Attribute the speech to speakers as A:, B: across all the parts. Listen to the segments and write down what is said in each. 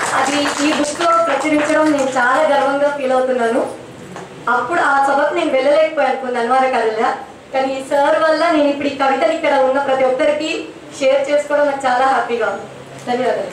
A: అది ఈ బుక్ లో ప్రచురించడం నేను చాలా గర్వంగా ఫీల్ అవుతున్నాను అప్పుడు ఆ సభకు నేను వెళ్ళలేకపోయాను కొన్ని అనివార్య కారణాల కానీ ఈ సార్ వల్ల నేను ఇప్పుడు ఈ కవితలు ఇక్కడ ఉన్న ప్రతి ఒక్కరికి షేర్ చేసుకోవడం నాకు చాలా హ్యాపీగా ఉంది ధన్యవాదాలు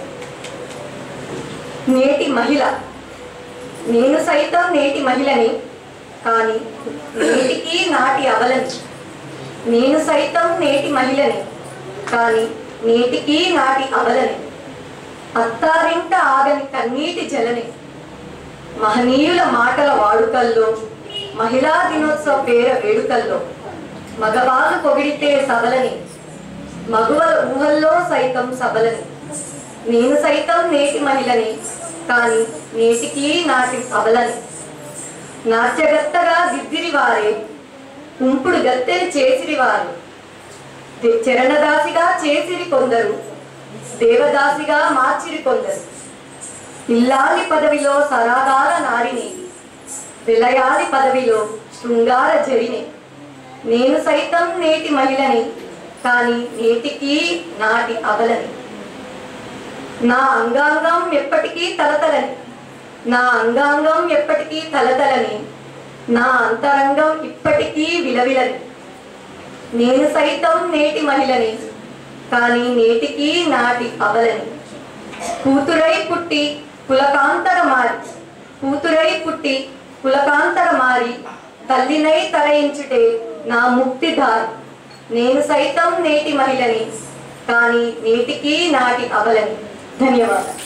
A: నేటి మహిళ నేను సైతం నేటి మహిళని కానీ నేటికి నాటి అవలని నేను సైతం నేటి మహిళని కానీ నేటికి నాటి అవలని అత్తారింట ఆగని కన్నీటి జలని మహనీయుల మాటల వాడుకల్లో మహిళా దినోత్సవ పేర వేడుకల్లో మగవాళ్ళు పొగిడితే సబలని మగువల ఊహల్లో సైతం సబలని నేను సైతం నేటి మహిళని కానీ నేటికి నాటి అవలని నాట్యగత్తగా దిద్దిరి వారే ఉంపుడు గత్తెని చేసిరి వారు ది- చరణదాసిగా చేసిరి కొందరు దేవదాసిగా మార్చిరి కొందరు ఇల్లాలి పదవిలో సరాగాల నారిని విలయాలి పదవిలో శృంగార జరిని నేను సైతం నేటి మహిళని కానీ నేటికి నాటి అవలని నా అంగాంగం ఎప్పటికీ తలతలని నా అంగాంగం ఎప్పటికీ తలతలని నా అంతరంగం ఇప్పటికీ విలవిలని నేను సైతం నేటి మహిళని కానీ నేటికి నాటి అవలని కూతురై పుట్టి పులకాంతర మారి కూతురై పుట్టి పులకాంతర మారి తల్లినై తరయించుటే నా ముక్తి దారి నేను సైతం నేటి మహిళని కానీ నేటికి నాటి అవలని ధన్యవాదాలు